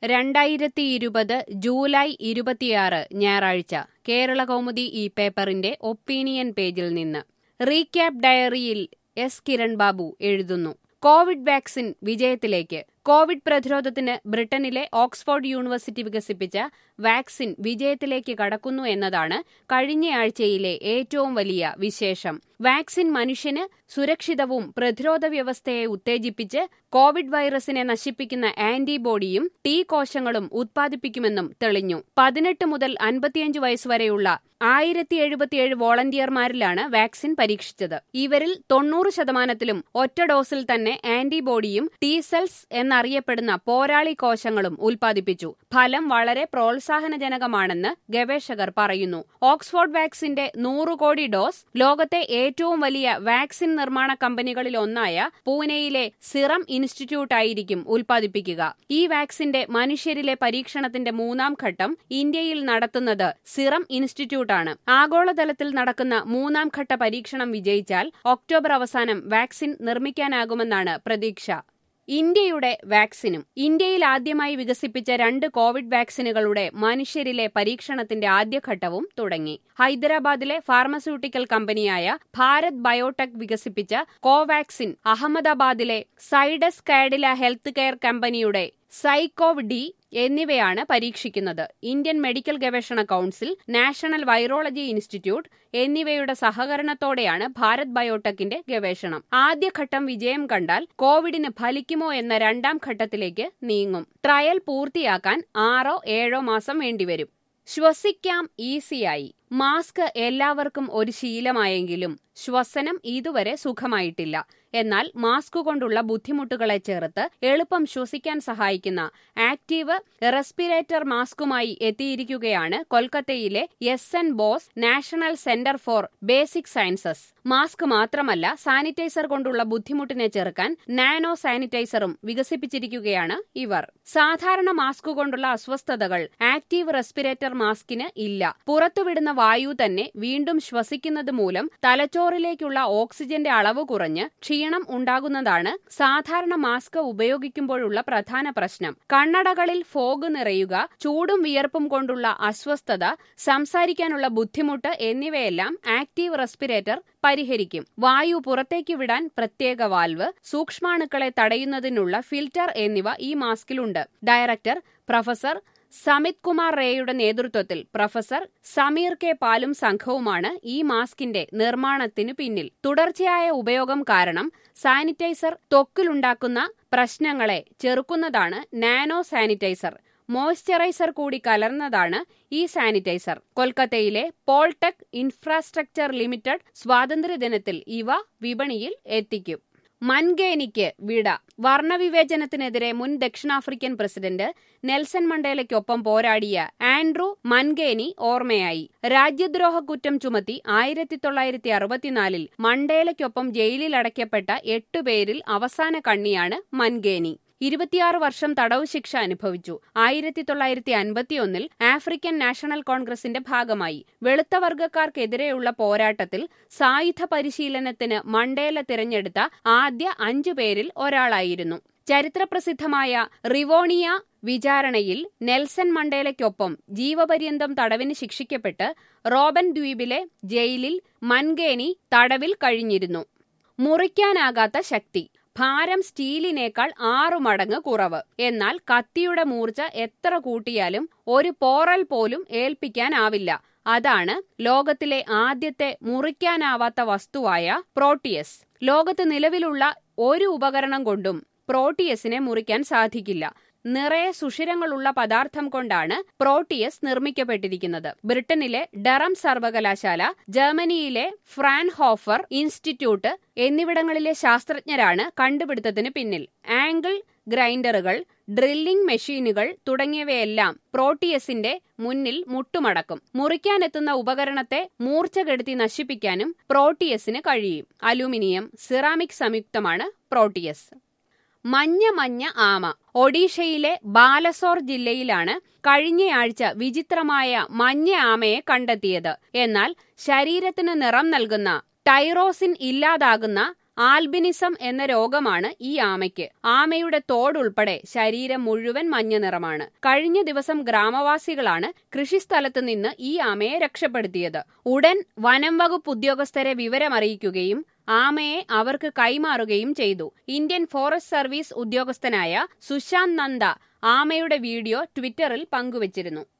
രണ്ടായിരത്തി ഇരുപത് ജൂലൈ ഇരുപത്തിയാറ് ഞായറാഴ്ച കേരള കൗമുദി ഈ പേപ്പറിന്റെ ഒപ്പീനിയൻ പേജിൽ നിന്ന് റീക്യാപ്പ് ഡയറിയിൽ എസ് കിരൺ ബാബു എഴുതുന്നു കോവിഡ് വാക്സിൻ വിജയത്തിലേക്ക് കോവിഡ് പ്രതിരോധത്തിന് ബ്രിട്ടനിലെ ഓക്സ്ഫോർഡ് യൂണിവേഴ്സിറ്റി വികസിപ്പിച്ച വാക്സിൻ വിജയത്തിലേക്ക് കടക്കുന്നു എന്നതാണ് കഴിഞ്ഞയാഴ്ചയിലെ ഏറ്റവും വലിയ വിശേഷം വാക്സിൻ മനുഷ്യന് സുരക്ഷിതവും പ്രതിരോധ വ്യവസ്ഥയെ ഉത്തേജിപ്പിച്ച് കോവിഡ് വൈറസിനെ നശിപ്പിക്കുന്ന ആന്റിബോഡിയും ടി കോശങ്ങളും ഉത്പാദിപ്പിക്കുമെന്നും തെളിഞ്ഞു പതിനെട്ട് മുതൽ അൻപത്തിയഞ്ച് വയസ്സുവരെയുള്ള ആയിരത്തി എഴുപത്തിയേഴ് വോളണ്ടിയർമാരിലാണ് വാക്സിൻ പരീക്ഷിച്ചത് ഇവരിൽ തൊണ്ണൂറ് ശതമാനത്തിലും ഒറ്റ ഡോസിൽ തന്നെ ആന്റിബോഡിയും ടി സെൽസ് എന്നറിയപ്പെടുന്ന പോരാളി കോശങ്ങളും ഉൽപ്പാദിപ്പിച്ചു ഫലം വളരെ പ്രോത്സാഹനജനകമാണെന്ന് ഗവേഷകർ പറയുന്നു ഓക്സ്ഫോർഡ് വാക്സിന്റെ നൂറ് കോടി ഡോസ് ലോകത്തെ ഏറ്റവും വലിയ വാക്സിൻ നിർമ്മാണ കമ്പനികളിലൊന്നായ പൂനെയിലെ സിറം ഇൻസ്റ്റിറ്റ്യൂട്ട് ആയിരിക്കും ഉൽപ്പാദിപ്പിക്കുക ഈ വാക്സിന്റെ മനുഷ്യരിലെ പരീക്ഷണത്തിന്റെ മൂന്നാം ഘട്ടം ഇന്ത്യയിൽ നടത്തുന്നത് സിറം ഇൻസ്റ്റിറ്റ്യൂട്ടാണ് ആഗോളതലത്തിൽ നടക്കുന്ന മൂന്നാം ഘട്ട പരീക്ഷണം വിജയിച്ചാൽ ഒക്ടോബർ അവസാനം വാക്സിൻ നിർമ്മിക്കാനാകുമെന്നാണ് പ്രതീക്ഷ ഇന്ത്യയുടെ വാക്സിനും ഇന്ത്യയിൽ ആദ്യമായി വികസിപ്പിച്ച രണ്ട് കോവിഡ് വാക്സിനുകളുടെ മനുഷ്യരിലെ പരീക്ഷണത്തിന്റെ ആദ്യഘട്ടവും തുടങ്ങി ഹൈദരാബാദിലെ ഫാർമസ്യൂട്ടിക്കൽ കമ്പനിയായ ഭാരത് ബയോടെക് വികസിപ്പിച്ച കോവാക്സിൻ അഹമ്മദാബാദിലെ സൈഡസ് കാഡില ഹെൽത്ത് കെയർ കമ്പനിയുടെ സൈക്കോവ് ഡി എന്നിവയാണ് പരീക്ഷിക്കുന്നത് ഇന്ത്യൻ മെഡിക്കൽ ഗവേഷണ കൌൺസിൽ നാഷണൽ വൈറോളജി ഇൻസ്റ്റിറ്റ്യൂട്ട് എന്നിവയുടെ സഹകരണത്തോടെയാണ് ഭാരത് ബയോടെക്കിന്റെ ഗവേഷണം ആദ്യഘട്ടം വിജയം കണ്ടാൽ കോവിഡിന് ഫലിക്കുമോ എന്ന രണ്ടാം ഘട്ടത്തിലേക്ക് നീങ്ങും ട്രയൽ പൂർത്തിയാക്കാൻ ആറോ ഏഴോ മാസം വേണ്ടിവരും ശ്വസിക്കാം ഈസിയായി മാസ്ക് എല്ലാവർക്കും ഒരു ശീലമായെങ്കിലും ശ്വസനം ഇതുവരെ സുഖമായിട്ടില്ല എന്നാൽ മാസ്ക് കൊണ്ടുള്ള ബുദ്ധിമുട്ടുകളെ ചേർത്ത് എളുപ്പം ശ്വസിക്കാൻ സഹായിക്കുന്ന ആക്റ്റീവ് റെസ്പിറേറ്റർ മാസ്കുമായി എത്തിയിരിക്കുകയാണ് കൊൽക്കത്തയിലെ S N Bose national centre for basic sciences mask മാത്രമല്ല സാനിറ്റൈസർ കൊണ്ടുള്ള ബുദ്ധിമുട്ടിനെ ചെറുക്കാൻ നാനോ സാനിറ്റൈസറും വികസിപ്പിച്ചിരിക്കുകയാണ് ഇവർ സാധാരണ മാസ്ക് കൊണ്ടുള്ള അസ്വസ്ഥതകൾ ആക്റ്റീവ് റെസ്പിറേറ്റർ മാസ്കിന് ഇല്ല പുറത്തുവിടുന്ന വായു തന്നെ വീണ്ടും ശ്വസിക്കുന്നത് മൂലം തലച്ചോറിലേക്കുള്ള ഓക്സിജന്റെ അളവ് കുറഞ്ഞ് ക്ഷീണം ഉണ്ടാകുന്നതാണ് സാധാരണ മാസ്ക് ഉപയോഗിക്കുമ്പോഴുള്ള പ്രധാന പ്രശ്നം കണ്ണടകളിൽ ഫോഗ് നിറയുക ചൂടും വിയർപ്പും കൊണ്ടുള്ള അസ്വസ്ഥത സംസാരിക്കാനുള്ള ബുദ്ധിമുട്ട് എന്നിവയെല്ലാം ആക്റ്റീവ് റെസ്പിറേറ്റർ പരിഹരിക്കും വായു പുറത്തേക്ക് വിടാൻ പ്രത്യേക വാൽവ് സൂക്ഷ്മാണുക്കളെ തടയുന്നതിനുള്ള ഫിൽറ്റർ എന്നിവ ഈ മാസ്കിലുണ്ട് ഡയറക്ടർ പ്രൊഫസർ സമിത് കുമാർ റേയുടെ നേതൃത്വത്തിൽ പ്രൊഫസർ സമീർ കെ പാലും സംഘവുമാണ് ഈ മാസ്കിന്റെ നിർമ്മാണത്തിനു പിന്നിൽ തുടർച്ചയായ ഉപയോഗം കാരണം സാനിറ്റൈസർ ത്വക്കിലുണ്ടാക്കുന്ന പ്രശ്നങ്ങളെ ചെറുക്കുന്നതാണ് നാനോ സാനിറ്റൈസർ മോയ്സ്ചറൈസർ കൂടി കലർന്നതാണ് ഈ സാനിറ്റൈസർ കൊൽക്കത്തയിലെ പോൾടെക് ഇൻഫ്രാസ്ട്രക്ചർ ലിമിറ്റഡ് സ്വാതന്ത്ര്യദിനത്തിൽ ഇവ വിപണിയിൽ എത്തിക്കും മൻഗേനിക്ക് വിട വർണ്ണവിവേചനത്തിനെതിരെ മുൻ ദക്ഷിണാഫ്രിക്കൻ പ്രസിഡന്റ് നെൽസൺ മണ്ടേലയ്ക്കൊപ്പം പോരാടിയ ആൻഡ്രു മൻഗേനി ഓർമ്മയായി രാജ്യദ്രോഹ കുറ്റം ചുമത്തി ആയിരത്തി തൊള്ളായിരത്തി അറുപത്തിനാലിൽ മണ്ടേലയ്ക്കൊപ്പം ജയിലിൽ അടയ്ക്കപ്പെട്ട എട്ടുപേരിൽ അവസാന കണ്ണിയാണ് മൻഗേനി ഇരുപത്തിയാറ് വർഷം തടവ് ശിക്ഷ അനുഭവിച്ചു ആയിരത്തി തൊള്ളായിരത്തി അൻപത്തിയൊന്നിൽ ആഫ്രിക്കൻ നാഷണൽ കോൺഗ്രസിന്റെ ഭാഗമായി വെളുത്ത വർഗക്കാർക്കെതിരെയുള്ള പോരാട്ടത്തിൽ സായുധ പരിശീലനത്തിന് മണ്ടേല തിരഞ്ഞെടുത്ത ആദ്യ അഞ്ചു പേരിൽ ഒരാളായിരുന്നു ചരിത്രപ്രസിദ്ധമായ റിവോണിയ വിചാരണയിൽ നെൽസൺ മണ്ടേലയ്ക്കൊപ്പം ജീവപര്യന്തം തടവിന് ശിക്ഷിക്കപ്പെട്ട് റോബൻ ദ്വീപിലെ ജയിലിൽ മൻഗേനി തടവിൽ കഴിഞ്ഞിരുന്നു മുറിക്കാനാകാത്ത ശക്തി ഭാരം സ്റ്റീലിനേക്കാൾ ആറു മടങ്ങ് കുറവ് എന്നാൽ കത്തിയുടെ മൂർച്ച എത്ര കൂട്ടിയാലും ഒരു പോറൽ പോലും ഏൽപ്പിക്കാനാവില്ല അതാണ് ലോകത്തിലെ ആദ്യത്തെ മുറിക്കാനാവാത്ത വസ്തുവായ പ്രോട്ടിയസ് ലോകത്ത് നിലവിലുള്ള ഒരു ഉപകരണം കൊണ്ടും പ്രോട്ടിയസിനെ മുറിക്കാൻ സാധിക്കില്ല നിറയെ സുഷിരങ്ങളുള്ള പദാർത്ഥം കൊണ്ടാണ് പ്രോട്ടിയസ് നിർമ്മിക്കപ്പെട്ടിരിക്കുന്നത് ബ്രിട്ടനിലെ ഡറം സർവകലാശാല ജർമ്മനിയിലെ ഫ്രാൻഹോഫർ ഇൻസ്റ്റിറ്റ്യൂട്ട് എന്നിവിടങ്ങളിലെ ശാസ്ത്രജ്ഞരാണ് കണ്ടുപിടുത്തത്തിന് പിന്നിൽ ആംഗിൾ ഗ്രൈൻഡറുകൾ ഡ്രില്ലിംഗ് മെഷീനുകൾ തുടങ്ങിയവയെല്ലാം പ്രോട്ടിയസിന്റെ മുന്നിൽ മുട്ടുമടക്കും മുറിക്കാനെത്തുന്ന ഉപകരണത്തെ മൂർച്ചകെടുത്തി നശിപ്പിക്കാനും പ്രോട്ടിയസിന് കഴിയും അലൂമിനിയം സിറാമിക് സംയുക്തമാണ് പ്രോട്ടിയസ് മഞ്ഞ മഞ്ഞ ആമ ഒഡീഷയിലെ ബാലസോർ ജില്ലയിലാണ് കഴിഞ്ഞയാഴ്ച വിചിത്രമായ മഞ്ഞ ആമയെ കണ്ടെത്തിയത് എന്നാൽ ശരീരത്തിന് നിറം നൽകുന്ന ടൈറോസിൻ ഇല്ലാതാകുന്ന ആൽബിനിസം എന്ന രോഗമാണ് ഈ ആമയ്ക്ക് ആമയുടെ തോടുൾപ്പെടെ ശരീരം മുഴുവൻ മഞ്ഞ നിറമാണ് കഴിഞ്ഞ ദിവസം ഗ്രാമവാസികളാണ് കൃഷിസ്ഥലത്ത് നിന്ന് ഈ ആമയെ രക്ഷപ്പെടുത്തിയത് ഉടൻ വനം വകുപ്പ് ഉദ്യോഗസ്ഥരെ വിവരമറിയിക്കുകയും ആമയെ അവർക്ക് കൈമാറുകയും ചെയ്തു ഇന്ത്യൻ ഫോറസ്റ്റ് സർവീസ് ഉദ്യോഗസ്ഥനായ സുശാന്ത് നന്ദ ആമയുടെ വീഡിയോ ട്വിറ്ററിൽ പങ്കുവച്ചിരുന്നു